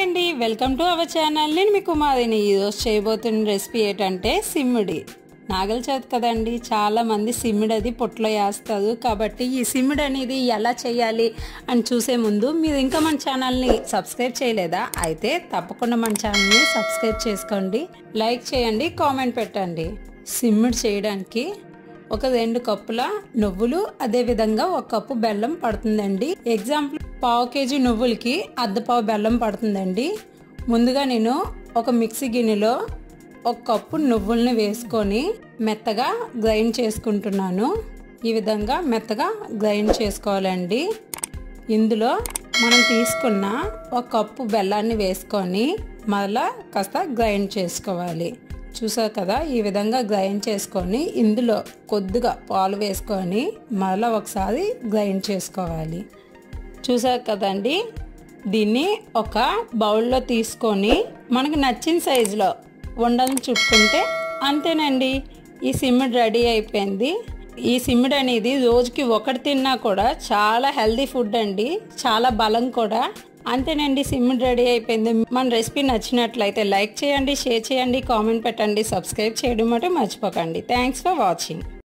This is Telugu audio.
అండి వెల్కమ్ టు అవర్ ఛానల్ నేను మీ కుమారిని ఈరోజు చేయబోతున్న రెసిపీ ఏంటంటే సిమ్మిడి నాగల చవితి కదండి చాలా మంది సిమ్మిడి అది పొట్లో వేస్తారు కాబట్టి ఈ సిమ్మిడి అనేది ఎలా చేయాలి అని చూసే ముందు మీరు ఇంకా మన ఛానల్ని సబ్స్క్రైబ్ చేయలేదా అయితే తప్పకుండా మన ఛానల్ని సబ్స్క్రైబ్ చేసుకోండి లైక్ చేయండి కామెంట్ పెట్టండి సిమ్మిడి చేయడానికి ఒక రెండు కప్పుల నువ్వులు అదే విధంగా ఒక కప్పు బెల్లం పడుతుందండి ఎగ్జాంపుల్ పావు కేజీ నువ్వులకి అర్ధ పావు బెల్లం పడుతుందండి ముందుగా నేను ఒక మిక్సీ గిన్నెలో ఒక కప్పు నువ్వుల్ని వేసుకొని మెత్తగా గ్రైండ్ చేసుకుంటున్నాను ఈ విధంగా మెత్తగా గ్రైండ్ చేసుకోవాలండి ఇందులో మనం తీసుకున్న ఒక కప్పు బెల్లాన్ని వేసుకొని మరలా కాస్త గ్రైండ్ చేసుకోవాలి చూసారు కదా ఈ విధంగా గ్రైండ్ చేసుకొని ఇందులో కొద్దిగా పాలు వేసుకొని మరలా ఒకసారి గ్రైండ్ చేసుకోవాలి చూసారు కదండి దీన్ని ఒక బౌల్లో తీసుకొని మనకు నచ్చిన సైజులో ఉండలను చుట్టుకుంటే అంతేనండి ఈ సిమ్మిడి రెడీ అయిపోయింది ఈ సిమ్మిడి అనేది రోజుకి ఒకటి తిన్నా కూడా చాలా హెల్దీ ఫుడ్ అండి చాలా బలం కూడా అంతేనండి సిమ్మిడి రెడీ అయిపోయింది మన రెసిపీ నచ్చినట్లయితే లైక్ చేయండి షేర్ చేయండి కామెంట్ పెట్టండి సబ్స్క్రైబ్ చేయడం మటు మర్చిపోకండి థ్యాంక్స్ ఫర్ వాచింగ్